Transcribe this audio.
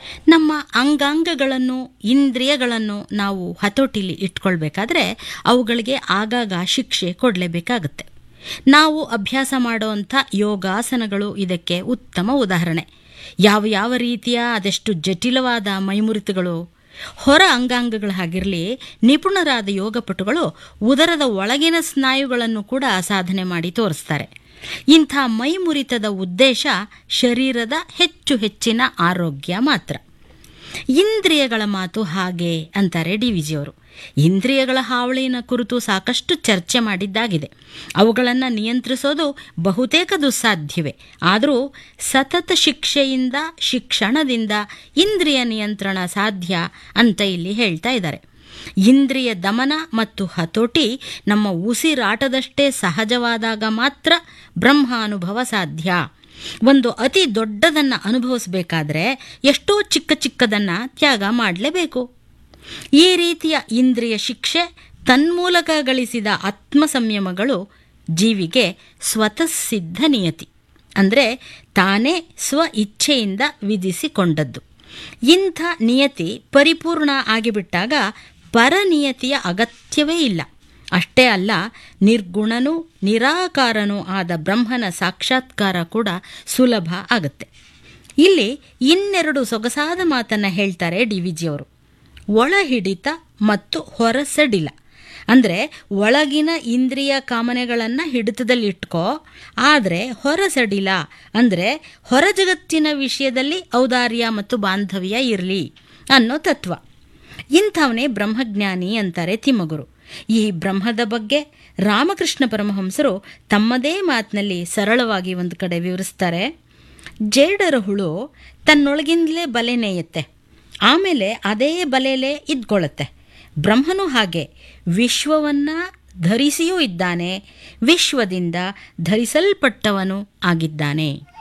ನಮ್ಮ ಅಂಗಾಂಗಗಳನ್ನು ಇಂದ್ರಿಯಗಳನ್ನು ನಾವು ಹತೋಟಿಲಿ ಇಟ್ಕೊಳ್ಬೇಕಾದ್ರೆ ಅವುಗಳಿಗೆ ಆಗಾಗ ಶಿಕ್ಷೆ ಕೊಡಲೇಬೇಕಾಗುತ್ತೆ ನಾವು ಅಭ್ಯಾಸ ಮಾಡುವಂಥ ಯೋಗಾಸನಗಳು ಇದಕ್ಕೆ ಉತ್ತಮ ಉದಾಹರಣೆ ಯಾವ ಯಾವ ರೀತಿಯ ಅದೆಷ್ಟು ಜಟಿಲವಾದ ಮೈಮುರಿತಗಳು ಹೊರ ಅಂಗಾಂಗಗಳ ಹಾಗಿರಲಿ ನಿಪುಣರಾದ ಯೋಗಪಟುಗಳು ಉದರದ ಒಳಗಿನ ಸ್ನಾಯುಗಳನ್ನು ಕೂಡ ಸಾಧನೆ ಮಾಡಿ ತೋರಿಸ್ತಾರೆ ಇಂಥ ಮೈಮುರಿತದ ಉದ್ದೇಶ ಶರೀರದ ಹೆಚ್ಚು ಹೆಚ್ಚಿನ ಆರೋಗ್ಯ ಮಾತ್ರ ಇಂದ್ರಿಯಗಳ ಮಾತು ಹಾಗೆ ಅಂತಾರೆ ಡಿ ವಿಜಿಯವರು ಇಂದ್ರಿಯಗಳ ಹಾವಳಿನ ಕುರಿತು ಸಾಕಷ್ಟು ಚರ್ಚೆ ಮಾಡಿದ್ದಾಗಿದೆ ಅವುಗಳನ್ನು ನಿಯಂತ್ರಿಸೋದು ಬಹುತೇಕ ದುಸ್ಸಾಧ್ಯವೇ ಆದರೂ ಸತತ ಶಿಕ್ಷೆಯಿಂದ ಶಿಕ್ಷಣದಿಂದ ಇಂದ್ರಿಯ ನಿಯಂತ್ರಣ ಸಾಧ್ಯ ಅಂತ ಇಲ್ಲಿ ಹೇಳ್ತಾ ಇದ್ದಾರೆ ಇಂದ್ರಿಯ ದಮನ ಮತ್ತು ಹತೋಟಿ ನಮ್ಮ ಉಸಿರಾಟದಷ್ಟೇ ಸಹಜವಾದಾಗ ಮಾತ್ರ ಬ್ರಹ್ಮಾನುಭವ ಸಾಧ್ಯ ಒಂದು ಅತಿ ದೊಡ್ಡದನ್ನು ಅನುಭವಿಸಬೇಕಾದ್ರೆ ಎಷ್ಟೋ ಚಿಕ್ಕ ಚಿಕ್ಕದನ್ನು ತ್ಯಾಗ ಮಾಡಲೇಬೇಕು ಈ ರೀತಿಯ ಇಂದ್ರಿಯ ಶಿಕ್ಷೆ ತನ್ಮೂಲಕ ಗಳಿಸಿದ ಆತ್ಮ ಸಂಯಮಗಳು ಜೀವಿಗೆ ಸ್ವತಃ ಸಿದ್ಧ ನಿಯತಿ ಅಂದರೆ ತಾನೇ ಸ್ವ ಇಚ್ಛೆಯಿಂದ ವಿಧಿಸಿಕೊಂಡದ್ದು ಇಂಥ ನಿಯತಿ ಪರಿಪೂರ್ಣ ಆಗಿಬಿಟ್ಟಾಗ ಪರನಿಯತಿಯ ಅಗತ್ಯವೇ ಇಲ್ಲ ಅಷ್ಟೇ ಅಲ್ಲ ನಿರ್ಗುಣನೂ ನಿರಾಕಾರನೂ ಆದ ಬ್ರಹ್ಮನ ಸಾಕ್ಷಾತ್ಕಾರ ಕೂಡ ಸುಲಭ ಆಗುತ್ತೆ ಇಲ್ಲಿ ಇನ್ನೆರಡು ಸೊಗಸಾದ ಮಾತನ್ನು ಹೇಳ್ತಾರೆ ಡಿ ವಿಜಿಯವರು ಒಳ ಹಿಡಿತ ಮತ್ತು ಹೊರಸಡಿಲ ಅಂದರೆ ಒಳಗಿನ ಇಂದ್ರಿಯ ಕಾಮನೆಗಳನ್ನು ಹಿಡಿತದಲ್ಲಿಟ್ಕೋ ಆದರೆ ಹೊರಸಡಿಲ ಅಂದರೆ ಹೊರ ಜಗತ್ತಿನ ವಿಷಯದಲ್ಲಿ ಔದಾರ್ಯ ಮತ್ತು ಬಾಂಧವ್ಯ ಇರಲಿ ಅನ್ನೋ ತತ್ವ ಇಂಥವನೇ ಬ್ರಹ್ಮಜ್ಞಾನಿ ಅಂತಾರೆ ತಿಮ್ಮಗುರು ಈ ಬ್ರಹ್ಮದ ಬಗ್ಗೆ ರಾಮಕೃಷ್ಣ ಪರಮಹಂಸರು ತಮ್ಮದೇ ಮಾತಿನಲ್ಲಿ ಸರಳವಾಗಿ ಒಂದು ಕಡೆ ವಿವರಿಸ್ತಾರೆ ಜೇಡರ ಹುಳು ತನ್ನೊಳಗಿಂದಲೇ ಬಲೆ ನೇಯುತ್ತೆ ಆಮೇಲೆ ಅದೇ ಬಲೆಯಲ್ಲೇ ಇದ್ಕೊಳ್ಳುತ್ತೆ ಬ್ರಹ್ಮನು ಹಾಗೆ ವಿಶ್ವವನ್ನು ಧರಿಸಿಯೂ ಇದ್ದಾನೆ ವಿಶ್ವದಿಂದ ಧರಿಸಲ್ಪಟ್ಟವನು ಆಗಿದ್ದಾನೆ